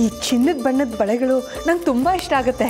ಈ ಚಿನ್ನದ ಬಣ್ಣದ ಬಳೆಗಳು ನಂಗೆ ತುಂಬ ಇಷ್ಟ ಆಗುತ್ತೆ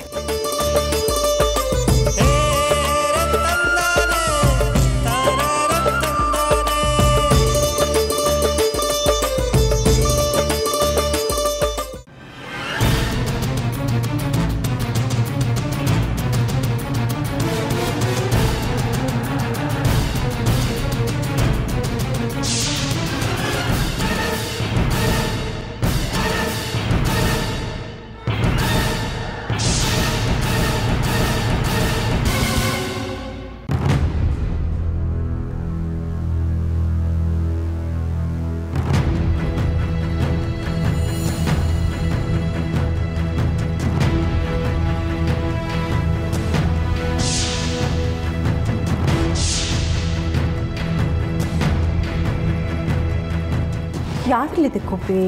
ಯಾಕಲಿದೆ ಕೊಬ್ಬಿ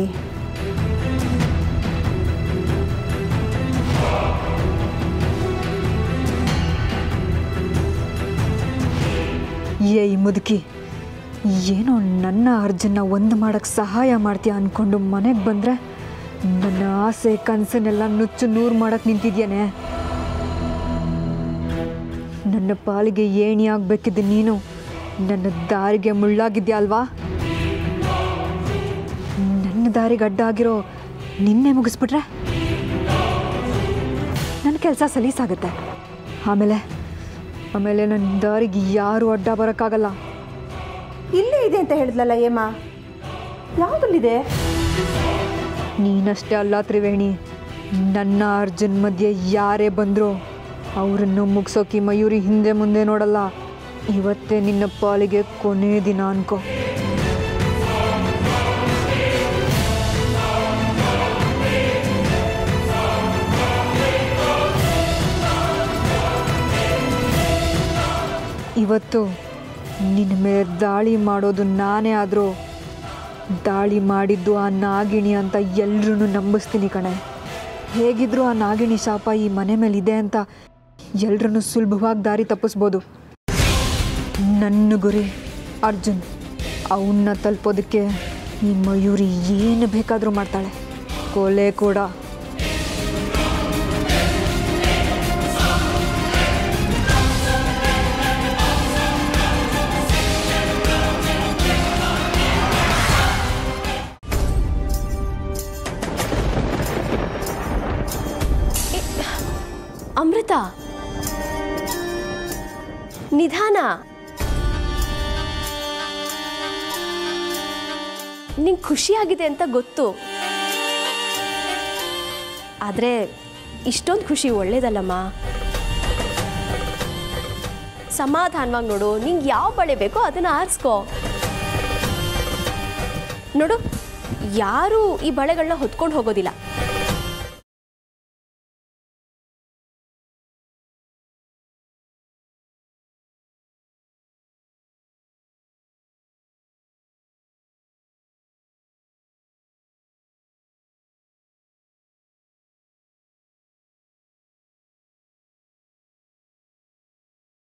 ಏ ಈ ಮುದುಕಿ ಏನೋ ನನ್ನ ಅರ್ಜುನ ಒಂದು ಮಾಡೋಕ್ಕೆ ಸಹಾಯ ಮಾಡ್ತೀಯ ಅಂದ್ಕೊಂಡು ಮನೆಗೆ ಬಂದರೆ ನನ್ನ ಆಸೆ ಕನಸನ್ನೆಲ್ಲ ನುಚ್ಚು ನೂರು ಮಾಡೋಕ್ಕೆ ನಿಂತಿದ್ಯಾನೆ ನನ್ನ ಪಾಲಿಗೆ ಏಣಿ ಆಗಬೇಕಿದ್ದು ನೀನು ನನ್ನ ದಾರಿಗೆ ಮುಳ್ಳಾಗಿದ್ಯಾ ಅಲ್ವಾ ನನ್ನ ದಾರಿಗೆ ಅಡ್ಡ ಆಗಿರೋ ನಿನ್ನೆ ಮುಗಿಸ್ಬಿಟ್ರೆ ನನ್ನ ಕೆಲಸ ಸಲೀಸಾಗುತ್ತೆ ಆಮೇಲೆ ಆಮೇಲೆ ನನ್ನ ದಾರಿಗೆ ಯಾರು ಅಡ್ಡ ಬರೋಕ್ಕಾಗಲ್ಲ ಇಲ್ಲೇ ಇದೆ ಅಂತ ಹೇಳಿದ್ಲಲ್ಲ ಏಮ ಯಾವುದಲ್ಲಿದೆ ನೀನಷ್ಟೇ ಅಲ್ಲ ತ್ರಿವೇಣಿ ನನ್ನ ಅರ್ಜುನ್ ಮಧ್ಯೆ ಯಾರೇ ಬಂದರೂ ಅವರನ್ನು ಮುಗಿಸೋಕೆ ಮಯೂರಿ ಹಿಂದೆ ಮುಂದೆ ನೋಡಲ್ಲ ಇವತ್ತೇ ನಿನ್ನ ಪಾಲಿಗೆ ಕೊನೆ ದಿನ ಅನ್ಕೋ ಇವತ್ತು ನಿನ್ನ ಮೇಲೆ ದಾಳಿ ಮಾಡೋದು ನಾನೇ ಆದರೂ ದಾಳಿ ಮಾಡಿದ್ದು ಆ ನಾಗಿಣಿ ಅಂತ ಎಲ್ರೂ ನಂಬಿಸ್ತೀನಿ ಕಣೆ ಹೇಗಿದ್ರೂ ಆ ನಾಗಿಣಿ ಶಾಪ ಈ ಮನೆ ಮೇಲೆ ಇದೆ ಅಂತ ಎಲ್ರನ್ನೂ ಸುಲಭವಾಗಿ ದಾರಿ ತಪ್ಪಿಸ್ಬೋದು ನನ್ನ ಗುರಿ ಅರ್ಜುನ್ ಅವನ್ನ ತಲುಪೋದಕ್ಕೆ ಈ ಮಯೂರಿ ಏನು ಬೇಕಾದರೂ ಮಾಡ್ತಾಳೆ ಕೊಲೆ ಕೂಡ ಅಮೃತ ನಿಧಾನ ನಿಂಗೆ ಖುಷಿಯಾಗಿದೆ ಅಂತ ಗೊತ್ತು ಆದರೆ ಇಷ್ಟೊಂದು ಖುಷಿ ಒಳ್ಳೇದಲ್ಲಮ್ಮ ಸಮಾಧಾನವಾಗಿ ನೋಡು ನಿಂಗೆ ಯಾವ ಬಳೆ ಬೇಕೋ ಅದನ್ನು ಆರಿಸ್ಕೋ ನೋಡು ಯಾರೂ ಈ ಬಳೆಗಳನ್ನ ಹೊತ್ಕೊಂಡು ಹೋಗೋದಿಲ್ಲ